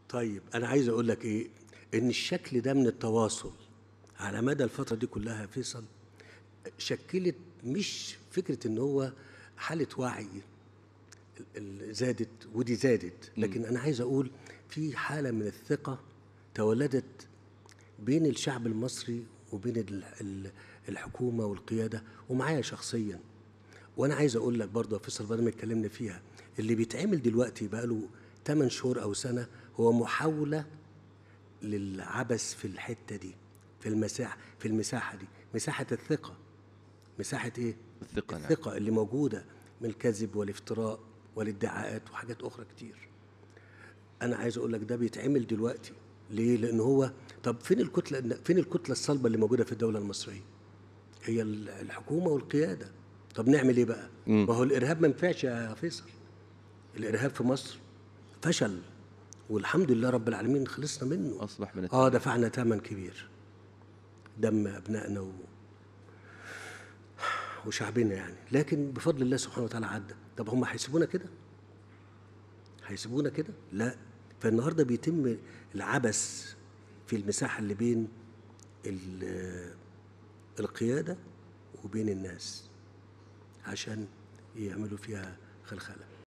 طيب انا عايز اقول لك ايه ان الشكل ده من التواصل على مدى الفتره دي كلها يا فيصل شكلت مش فكره ان هو حاله وعي ال- ال- زادت ودي زادت لكن انا عايز اقول في حاله من الثقه تولدت بين الشعب المصري وبين ال- ال- الحكومه والقياده ومعايا شخصيا وانا عايز اقول لك برضه يا فيصل بدل ما اتكلمنا فيها اللي بيتعمل دلوقتي بقاله 8 شهور او سنه هو محاوله للعبث في الحته دي في المساحه في المساحه دي مساحه الثقه مساحه ايه الثقة، نعم. الثقه اللي موجوده من الكذب والافتراء والادعاءات وحاجات اخرى كتير انا عايز اقول لك ده بيتعمل دلوقتي ليه لان هو طب فين الكتله فين الكتله الصلبه اللي موجوده في الدوله المصريه هي ال- الحكومه والقياده طب نعمل ايه بقى ما هو الارهاب ما ينفعش يا فيصل الارهاب في مصر فشل والحمد لله رب العالمين خلصنا منه أصبح من اه دفعنا ثمن كبير دم ابنائنا و... وشعبنا يعني لكن بفضل الله سبحانه وتعالى عدى طب هم هيسيبونا كده هيسيبونا كده لا فالنهارده بيتم العبث في المساحه اللي بين ال- القياده وبين الناس عشان يعملوا فيها خلخله